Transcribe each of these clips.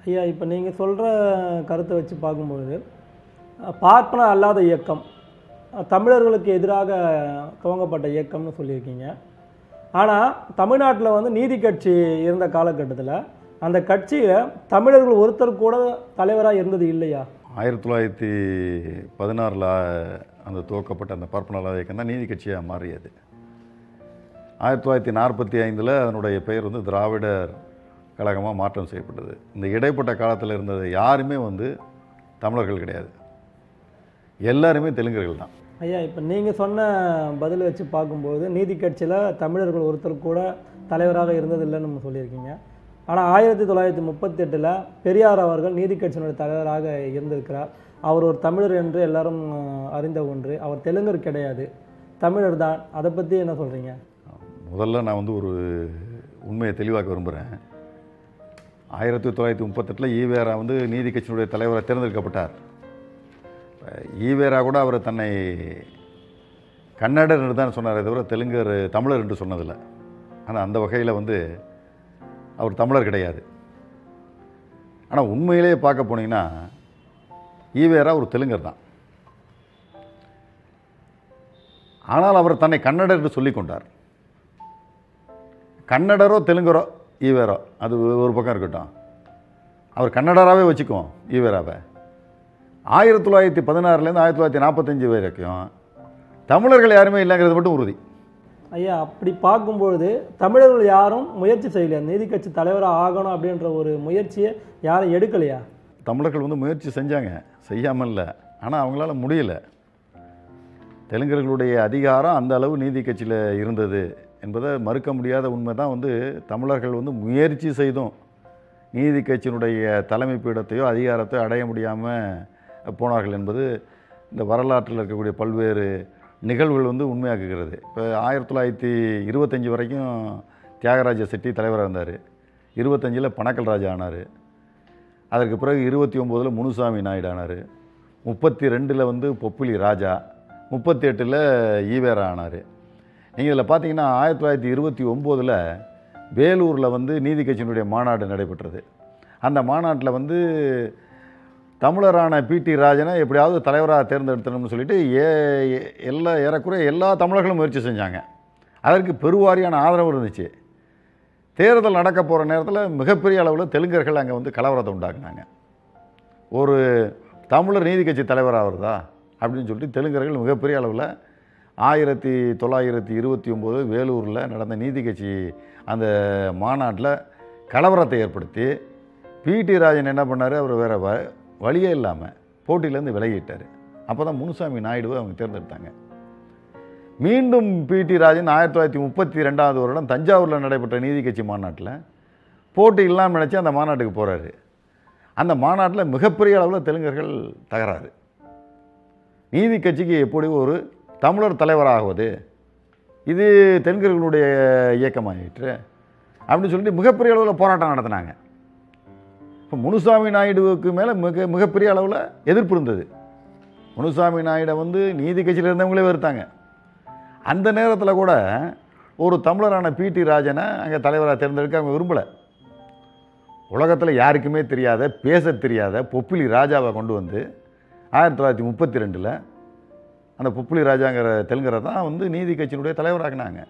ஐயா இப்போ நீங்கள் சொல்கிற கருத்தை வச்சு பார்க்கும்பொழுது அஹ், பார்ப்பனர் அல்லாத இயக்கம் அஹ், தமிழர்களுக்கு எதிராக துவங்கப்பட்ட இயக்கம்னு சொல்லியிருக்கீங்க ஆனால் தமிழ்நாட்டில் வந்து நீதி கட்சி இருந்த காலகட்டத்தில் அந்த கட்சியில் தமிழர்கள் ஒருத்தர் கூட தலைவராக இருந்தது இல்லையா ஆயிரத்தி தொள்ளாயிரத்தி பதினாறில் அந்த துவக்கப்பட்ட அந்த பார்ப்பன இயக்கம் தான் நீதி கட்சியாக மாறியது ஆயிரத்தி தொள்ளாயிரத்தி நாற்பத்தி ஐந்தில் அதனுடைய பெயர் வந்து திராவிடர் கழகமாக மாற்றம் செய்யப்பட்டது இந்த இடைப்பட்ட காலத்தில் இருந்தது யாருமே வந்து தமிழர்கள் கிடையாது எல்லாருமே தெலுங்கர்கள் தான் ஐயா இப்போ நீங்கள் சொன்ன பதில் வச்சு பார்க்கும்போது நீதி கட்சியில் தமிழர்கள் ஒருத்தர் கூட தலைவராக இருந்ததில்லைன்னு நம்ம சொல்லியிருக்கீங்க ஆனால் ஆயிரத்தி தொள்ளாயிரத்தி முப்பத்தெட்டில் பெரியார் அவர்கள் நீதி கட்சியினுடைய தலைவராக இருந்திருக்கிறார் அவர் ஒரு தமிழர் என்று எல்லாரும் அஹ், அறிந்த ஒன்று அவர் தெலுங்கர் கிடையாது தமிழர் தான் அதை பற்றி என்ன சொல்கிறீங்க முதல்ல நான் வந்து ஒரு உண்மையை தெளிவாக்க விரும்புகிறேன் ஆயிரத்தி தொள்ளாயிரத்தி முப்பத்தெட்டில் ஈவேரா வந்து நீதி கட்சியினுடைய தலைவராக தேர்ந்தெடுக்கப்பட்டார் இப்ப ஈவேரா கூட அவர் தன்னை கன்னடர் என்று தான் சொன்னாரே தவிர தெலுங்கர் தமிழர் என்று சொன்னதில்லை ஆனால் அந்த வகையில் வந்து அவர் தமிழர் கிடையாது ஆனால் உண்மையிலேயே பார்க்க போனீங்கன்னா ஈவேரா ஒரு தெலுங்கர் தான் ஆனால் அவர் தன்னை கன்னடர் என்று சொல்லிக் கொண்டார் கன்னடரோ தெலுங்கரோ ஈவேரோ அது ஒரு பக்கம் இருக்கட்டும் அவர் கன்னடராகவே வச்சுக்குவோம் ஈவேராவை ஆயிரத்தி தொள்ளாயிரத்தி பதினாறுலேருந்து ஆயிரத்தி தொள்ளாயிரத்தி நாற்பத்தஞ்சு வரைக்கும் தமிழர்கள் யாருமே இல்லைங்கிறது மட்டும் உறுதி ஐயா அப்படி பார்க்கும்பொழுது தமிழர்கள் யாரும் முயற்சி செய்யலையா நீதி கட்சி தலைவராக ஆகணும் அப்படின்ற ஒரு முயற்சியை யாரும் எடுக்கலையா தமிழர்கள் வந்து முயற்சி செஞ்சாங்க செய்யாமல் இல்லை ஆனால் அவங்களால முடியல தெலுங்கர்களுடைய அதிகாரம் அந்த அளவு நீதி கட்சியில் இருந்தது என்பதை மறுக்க முடியாத உண்மை தான் வந்து தமிழர்கள் வந்து முயற்சி செய்தும் நீதி கட்சியினுடைய தலைமை பீடத்தையோ அதிகாரத்தையோ அடைய முடியாமல் போனார்கள் என்பது இந்த வரலாற்றில் இருக்கக்கூடிய பல்வேறு நிகழ்வுகள் வந்து உண்மையாக்குகிறது இப்போ ஆயிரத்தி தொள்ளாயிரத்தி இருபத்தஞ்சி வரைக்கும் தியாகராஜ செட்டி தலைவராக இருந்தார் இருபத்தஞ்சில் பனக்கல் ராஜா ஆனார் அதற்கு பிறகு இருபத்தி ஒம்போதில் முனுசாமி நாயுடு ஆனார் முப்பத்தி ரெண்டில் வந்து பொப்புலி ராஜா முப்பத்தி எட்டில் ஈவேரா ஆனார் நீங்கள் இதில் பார்த்தீங்கன்னா ஆயிரத்தி தொள்ளாயிரத்தி இருபத்தி ஒம்போதில் வேலூரில் வந்து நீதி கட்சியினுடைய மாநாடு நடைபெற்றது அந்த மாநாட்டில் வந்து தமிழரான பிடி ராஜனை எப்படியாவது தலைவராக தேர்ந்தெடுத்தணும்னு சொல்லிட்டு ஏ எ- எல்லா ஏறக்குறைய எல்லா தமிழர்களும் முயற்சி செஞ்சாங்க அதற்கு பெருவாரியான ஆதரவு இருந்துச்சு தேர்தல் நடக்க போகிற நேரத்தில் மிகப்பெரிய அளவில் தெலுங்கர்கள் அங்கே வந்து கலவரத்தை உண்டாக்குனாங்க ஒரு தமிழர் நீதி கட்சி தலைவர் ஆகிறதா அப்படின்னு சொல்லிட்டு தெலுங்கர்கள் மிகப்பெரிய அளவில் ஆயிரத்தி தொள்ளாயிரத்தி இருபத்தி ஒம்போது வேலூரில் நடந்த நீதி கட்சி அந்த மாநாட்டில் கலவரத்தை ஏற்படுத்தி பிடி ராஜன் என்ன பண்ணார் அவர் வேறு வ வழியே இல்லாமல் போட்டியிலேருந்து விலகிட்டார் அப்போ தான் முனுசாமி நாயுடுவை அவங்க தேர்ந்தெடுத்தாங்க மீண்டும் பிடி ராஜன் ஆயிரத்தி தொள்ளாயிரத்தி முப்பத்தி ரெண்டாவது வருடம் தஞ்சாவூரில் நடைபெற்ற நீதி கட்சி மாநாட்டில் போட்டி இல்லாமல் நினச்சி அந்த மாநாட்டுக்கு போகிறாரு அந்த மாநாட்டில் மிகப்பெரிய அளவில் தெலுங்கர்கள் தகராறு நீதி கட்சிக்கு எப்படி ஒரு தமிழர் தலைவராகுவது இது தெலுங்கர்களுடைய இயக்கமாயிற்று அப்படின்னு சொல்லிட்டு மிகப்பெரிய அளவில் போராட்டம் நடத்தினாங்க இப்போ முனுசாமி நாயுடுவுக்கு மேலே மிக மிகப்பெரிய அளவில் எதிர்ப்பு இருந்தது முனுசாமி நாயுடை வந்து நீதி கட்சியில் இருந்தவங்களே வெறுத்தாங்க அந்த நேரத்தில் கூட ஒரு தமிழரான பிடி ராஜனை அங்கே தலைவராக தேர்ந்தெடுக்க அவங்க விரும்பலை உலகத்தில் யாருக்குமே தெரியாத பேச தெரியாத பொப்பிலி ராஜாவை கொண்டு வந்து ஆயிரத்தி தொள்ளாயிரத்தி முப்பத்தி ரெண்டில் அந்த பொப்பிலி ராஜாங்கிற தெலுங்கரை தான் வந்து நீதி கட்சியினுடைய தலைவராக்குனாங்க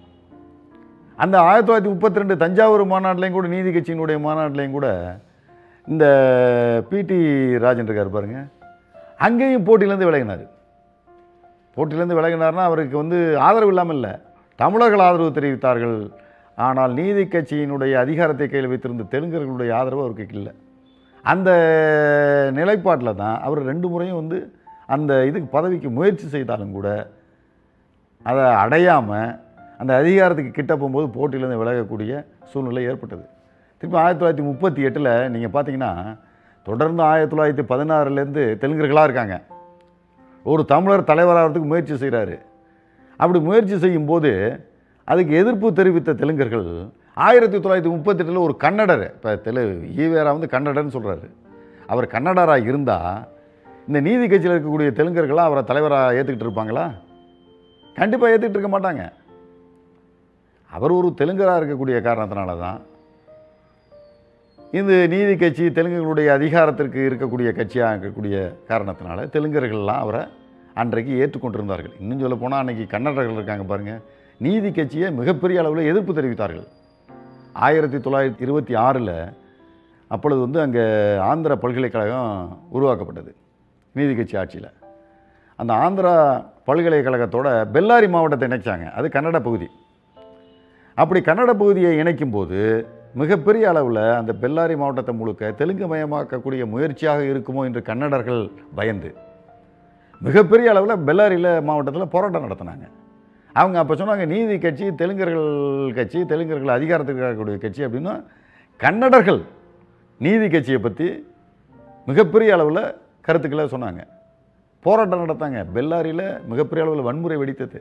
அந்த ஆயிரத்தி தொள்ளாயிரத்தி முப்பத்தி ரெண்டு தஞ்சாவூர் மாநாட்டிலையும் கூட நீதி கட்சியினுடைய மாநாட்டிலையும் கூட இந்த பிடி ராஜன் இருக்கார் பாருங்க அங்கேயும் போட்டியிலேருந்து விலகினார் போட்டியிலேருந்து விலகினார்னா அவருக்கு வந்து ஆதரவு இல்லாமல் இல்லை தமிழர்கள் ஆதரவு தெரிவித்தார்கள் ஆனால் நீதி கட்சியினுடைய அதிகாரத்தை கையில் வைத்திருந்த தெலுங்கர்களுடைய ஆதரவு அவருக்கு இல்லை அந்த நிலைப்பாட்டில் தான் அவர் ரெண்டு முறையும் வந்து அந்த இதுக்கு பதவிக்கு முயற்சி செய்தாலும் கூட அதை அடையாமல் அந்த அதிகாரத்துக்கு கிட்ட போகும்போது போட்டியிலேருந்து விலகக்கூடிய சூழ்நிலை ஏற்பட்டது திருப்பி ஆயிரத்தி தொள்ளாயிரத்தி முப்பத்தி எட்டில் நீங்கள் பார்த்தீங்கன்னா தொடர்ந்து ஆயிரத்தி தொள்ளாயிரத்தி பதினாறுலேருந்து தெலுங்கர்களாக இருக்காங்க ஒரு தமிழர் தலைவராகிறதுக்கு முயற்சி செய்கிறாரு அப்படி முயற்சி செய்யும்போது அதுக்கு எதிர்ப்பு தெரிவித்த தெலுங்கர்கள் ஆயிரத்தி தொள்ளாயிரத்தி முப்பத்தெட்டில் ஒரு கன்னடர் இப்போ தெலு ஈவேரா வந்து கன்னடர்னு சொல்கிறாரு அவர் கன்னடராக இருந்தால் இந்த நீதி கட்சியில் இருக்கக்கூடிய தெலுங்கர்களாக அவரை தலைவராக ஏற்றுக்கிட்டு இருப்பாங்களா கண்டிப்பாக ஏற்றுக்கிட்டு இருக்க மாட்டாங்க அவர் ஒரு தெலுங்கராக இருக்கக்கூடிய காரணத்தினால தான் இந்த நீதி கட்சி தெலுங்குகளுடைய அதிகாரத்திற்கு இருக்கக்கூடிய கட்சியாக இருக்கக்கூடிய காரணத்தினால தெலுங்கர்கள்லாம் அவரை அன்றைக்கு ஏற்றுக்கொண்டிருந்தார்கள் இன்னும் சொல்ல போனால் அன்றைக்கி கன்னடர்கள் இருக்காங்க பாருங்கள் நீதி கட்சியை மிகப்பெரிய அளவில் எதிர்ப்பு தெரிவித்தார்கள் ஆயிரத்தி தொள்ளாயிரத்தி இருபத்தி ஆறில் அப்பொழுது வந்து அங்கே ஆந்திர பல்கலைக்கழகம் உருவாக்கப்பட்டது நீதி கட்சி ஆட்சியில் அந்த ஆந்திரா பல்கலைக்கழகத்தோட பெல்லாரி மாவட்டத்தை இணைச்சாங்க அது கன்னட பகுதி அப்படி கன்னட பகுதியை இணைக்கும் போது மிகப்பெரிய அளவில் அந்த பெல்லாரி மாவட்டத்தை முழுக்க தெலுங்கு மயமாக்கக்கூடிய முயற்சியாக இருக்குமோ என்று கன்னடர்கள் பயந்து மிகப்பெரிய அளவில் பெல்லாரியில் மாவட்டத்தில் போராட்டம் நடத்தினாங்க அவங்க அப்போ சொன்னாங்க நீதி கட்சி தெலுங்கர்கள் கட்சி தெலுங்கர்கள் அதிகாரத்துக்கு இருக்கக்கூடிய கட்சி அப்படின்னா கன்னடர்கள் நீதி கட்சியை பற்றி மிகப்பெரிய அளவில் கருத்துக்களை சொன்னாங்க போராட்டம் நடத்தாங்க பெல்லாரியில் மிகப்பெரிய அளவில் வன்முறை வெடித்தது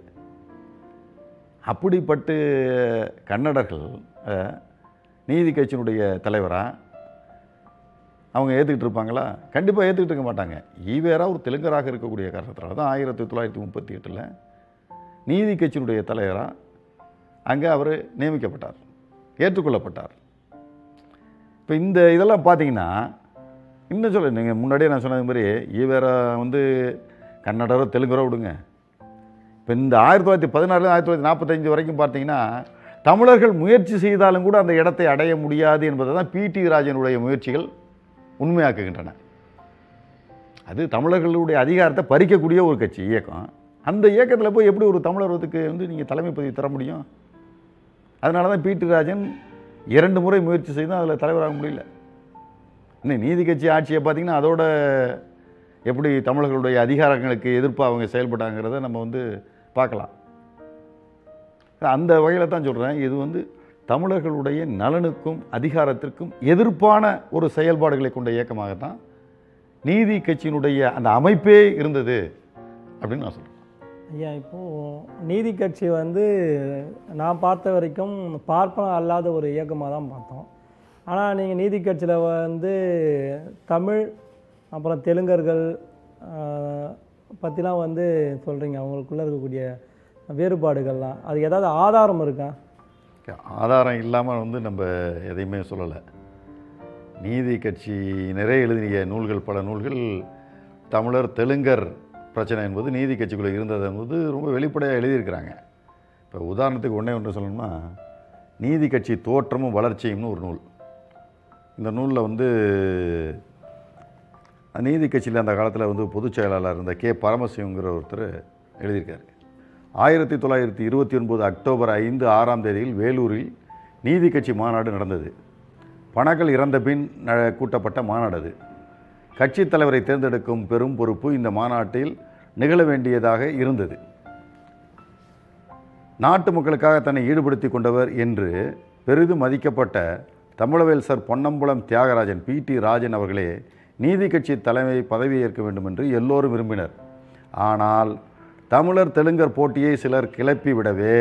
அப்படிப்பட்டு கன்னடர்கள் அஹ், நீதி கட்சியினுடைய தலைவராக அவங்க ஏற்றுக்கிட்டு இருப்பாங்களா கண்டிப்பாக ஏற்றுக்கிட்டு இருக்க மாட்டாங்க ஈவேரா ஒரு தெலுங்கராக இருக்கக்கூடிய காரணத்தினால தான் ஆயிரத்தி தொள்ளாயிரத்தி முப்பத்தி எட்டில் நீதி கட்சியினுடைய தலைவராக அங்கே அவர் நியமிக்கப்பட்டார் ஏற்றுக்கொள்ளப்பட்டார் இப்போ இந்த இதெல்லாம் பார்த்தீங்கன்னா இன்னும் சொல்ல நீங்கள் முன்னாடியே நான் சொன்னது மாதிரி ஈவேரா வந்து கன்னடரோ தெலுங்கரோ விடுங்க இப்போ இந்த ஆயிரத்தி தொள்ளாயிரத்தி பதினாறுல ஆயிரத்தி தொள்ளாயிரத்தி நாற்பத்தஞ்சு வரைக்கும் பார்த்தீங்கன்னா தமிழர்கள் முயற்சி செய்தாலும் கூட அந்த இடத்தை அடைய முடியாது என்பதை தான் பிடி ராஜனுடைய முயற்சிகள் உண்மையாக்குகின்றன அது தமிழர்களுடைய அதிகாரத்தை பறிக்கக்கூடிய ஒரு கட்சி இயக்கம் அந்த இயக்கத்தில் போய் எப்படி ஒரு தமிழர்வத்துக்கு வந்து நீங்கள் தலைமை பதவி தர முடியும் அதனால தான் பிடி ராஜன் இரண்டு முறை முயற்சி செய்தும் அதில் தலைவராக முடியல இன்னும் நீதி கட்சி ஆட்சியை பார்த்தீங்கன்னா அதோட எப்படி தமிழர்களுடைய அதிகாரங்களுக்கு எதிர்ப்பாக அவங்க செயல்பட்டாங்கிறத நம்ம வந்து பார்க்கலாம் அந்த வகையில் தான் சொல்கிறேன் இது வந்து தமிழர்களுடைய நலனுக்கும் அதிகாரத்திற்கும் எதிர்ப்பான ஒரு செயல்பாடுகளை கொண்ட இயக்கமாகத்தான் நீதி கட்சியினுடைய அந்த அமைப்பே இருந்தது அப்படின்னு நான் சொல்கிறேன் ஐயா இப்போது நீதி கட்சி வந்து நான் பார்த்த வரைக்கும் பார்ப்பன அல்லாத ஒரு இயக்கமாக தான் பார்த்தோம் ஆனால் நீங்கள் நீதி கட்சியில் வந்து தமிழ் அப்புறம் தெலுங்கர்கள் ஆஹ், பற்றிலாம் வந்து சொல்கிறீங்க அவங்களுக்குள்ளே இருக்கக்கூடிய வேறுபாடுகள்லாம் அது ஏதாவது ஆதாரம் இருக்கா ஆதாரம் இல்லாமல் வந்து நம்ம எதையுமே சொல்லலை நீதி கட்சி நிறைய எழுதிய நூல்கள் பல நூல்கள் தமிழர் தெலுங்கர் பிரச்சனை என்பது நீதி கட்சிக்குள்ளே இருந்தது என்பது ரொம்ப வெளிப்படையாக எழுதியிருக்கிறாங்க இப்போ உதாரணத்துக்கு ஒன்றே ஒன்று சொல்லணும்னா நீதி கட்சி தோற்றமும் வளர்ச்சியும்னு ஒரு நூல் இந்த நூலில் வந்து நீதி கட்சியில் அந்த காலத்தில் வந்து பொதுச் செயலாளர் இருந்த கே பரமசிவங்கிற ஒருத்தர் எழுதியிருக்காரு ஆயிரத்தி தொள்ளாயிரத்தி இருபத்தி ஒன்பது அக்டோபர் ஐந்து ஆறாம் தேதியில் வேலூரில் நீதி கட்சி மாநாடு நடந்தது பணங்கள் இறந்த பின் ந- கூட்டப்பட்ட மாநாடு அது கட்சித் தலைவரை தேர்ந்தெடுக்கும் பெரும் பொறுப்பு இந்த மாநாட்டில் நிகழ வேண்டியதாக இருந்தது நாட்டு மக்களுக்காக தன்னை ஈடுபடுத்தி கொண்டவர் என்று பெரிதும் மதிக்கப்பட்ட Tamizhavel sir Ponnambalam Thiagarajan P T Rajan அவர்களே நீதி கட்சி தலைமை பதவியேற்க வேண்டும் என்று எல்லோரும் விரும்பினர் ஆனால் தமிழர் தெலுங்கர் போட்டியை சிலர் கிளப்பி விடவே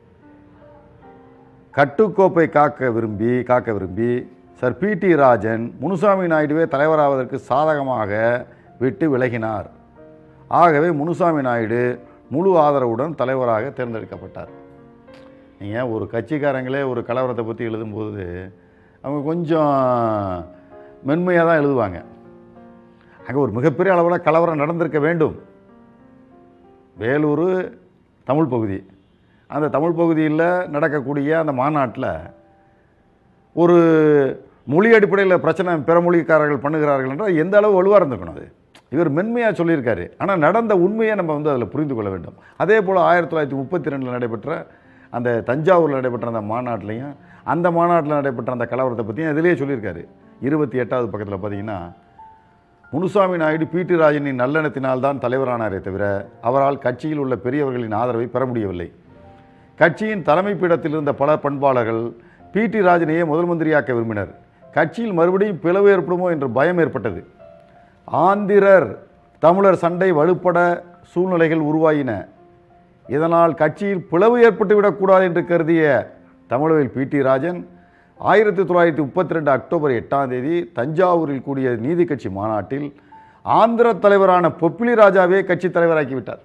கட்டுக்கோப்பை காக்க விரும்பி காக்க விரும்பி sir P T Rajan Munusamy நாயுடுவே தலைவராவதற்கு சாதகமாக விட்டு விலகினார் ஆகவே முனுசாமி நாயுடு முழு ஆதரவுடன் தலைவராக தேர்ந்தெடுக்கப்பட்டார் நீங்கள் ஒரு கட்சிக்காரங்களே ஒரு கலவரத்தை பற்றி எழுதும்போது அவங்க கொஞ்சம் மென்மையாக தான் எழுதுவாங்க அங்கே ஒரு மிகப்பெரிய அளவில் கலவரம் நடந்திருக்க வேண்டும் வேலூர் தமிழ் பகுதி அந்த தமிழ் பகுதியில் நடக்கக்கூடிய அந்த மாநாட்டில் ஒரு மொழி அடிப்படையில் பிரச்சனை பிற மொழிக்காரர்கள் பண்ணுகிறார்கள் என்றால் எந்த அளவு வலுவாக இருந்திருக்கணும் அது இவர் மென்மையாக சொல்லியிருக்காரு ஆனால் நடந்த உண்மையை நம்ம வந்து அதில் புரிந்து கொள்ள வேண்டும் அதே போல் ஆயிரத்தி தொள்ளாயிரத்தி முப்பத்தி ரெண்டில் நடைபெற்ற அந்த தஞ்சாவூரில் நடைபெற்ற அந்த மாநாட்டிலையும் அந்த மாநாட்டில் நடைபெற்ற அந்த கலவரத்தை பற்றியும் அதிலேயே சொல்லியிருக்காரு இருபத்தி எட்டாவது பக்கத்தில் பார்த்தீங்கன்னா முனுசாமி நாயுடு பி டி ராஜனின் நல்லெண்ணத்தினால் தான் தலைவரானாரே தவிர அவரால் கட்சியில் உள்ள பெரியவர்களின் ஆதரவை பெற முடியவில்லை கட்சியின் தலைமை பீடத்தில் இருந்த பல பண்பாளர்கள் பி டி ராஜனையே முதல் மந்திரியாக்க விரும்பினர் கட்சியில் மறுபடியும் பிளவு ஏற்படுமோ என்ற பயம் ஏற்பட்டது ஆந்திரர் தமிழர் சண்டை வலுப்பட சூழ்நிலைகள் உருவாயின இதனால் கட்சியில் பிளவு ஏற்பட்டுவிடக்கூடாது என்று கருதிய தமிழவேல் பி டி ராஜன் ஆயிரத்தி தொள்ளாயிரத்தி முப்பத்தி ரெண்டு அக்டோபர் எட்டாம் தேதி தஞ்சாவூரில் கூடிய நீதி கட்சி மாநாட்டில் ஆந்திர தலைவரான பொப்பிலி ராஜாவே கட்சி தலைவராக்கிவிட்டார்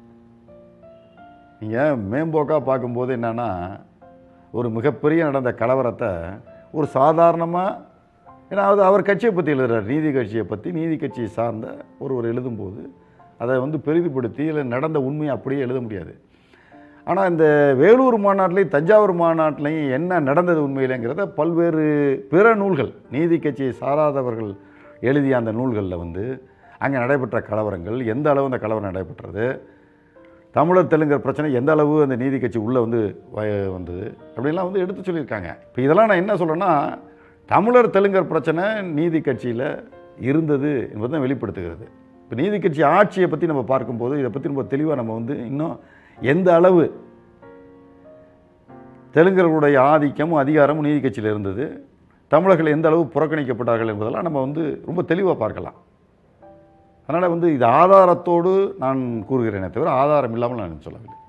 நீங்கள் மேம்போக்காக பார்க்கும்போது என்னன்னா ஒரு மிகப்பெரிய நடந்த கலவரத்தை ஒரு சாதாரணமாக ஏன்னா அது அவர் கட்சியை பற்றி எழுதுறார் நீதி கட்சியை பற்றி நீதி கட்சியை சார்ந்த ஒருவர் எழுதும்போது அதை வந்து பெரிதுபடுத்தி இல்லை நடந்த உண்மையை அப்படியே எழுத முடியாது ஆனால் இந்த வேலூர் மாநாட்டிலையும் தஞ்சாவூர் மாநாட்டிலையும் என்ன நடந்தது உண்மையிலேங்கிறத பல்வேறு பிற நூல்கள் நீதி கட்சியை சாராதவர்கள் எழுதிய அந்த நூல்களில் வந்து அங்கே நடைபெற்ற கலவரங்கள் எந்த அளவு அந்த கலவரம் நடைபெற்றது தமிழர் தெலுங்கர் பிரச்சனை எந்த அளவு அந்த நீதி கட்சி உள்ளே வந்து வ- வந்தது அப்படிலாம் வந்து எடுத்து சொல்லியிருக்காங்க இப்போ இதெல்லாம் நான் என்ன சொல்கிறேன்னா தமிழர் தெலுங்கர் பிரச்சனை நீதி கட்சியில் இருந்தது என்பதை தான் வெளிப்படுத்துகிறது இப்போ நீதி கட்சி ஆட்சியை பற்றி நம்ம பார்க்கும்போது இதை பற்றி ரொம்ப தெளிவாக நம்ம வந்து இன்னும் எந்த அளவு தெலுங்கர்களுடைய ஆதிக்கமும் அதிகாரமும் நீதி கட்சியில் இருந்தது தமிழர்கள் எந்த அளவு புறக்கணிக்கப்பட்டார்கள் என்பதெல்லாம் நம்ம வந்து ரொம்ப தெளிவாக பார்க்கலாம் அதனால் வந்து இது ஆதாரத்தோடு நான் கூறுகிறேனே தவிர ஆதாரம் இல்லாமல் நான் சொல்லவில்லை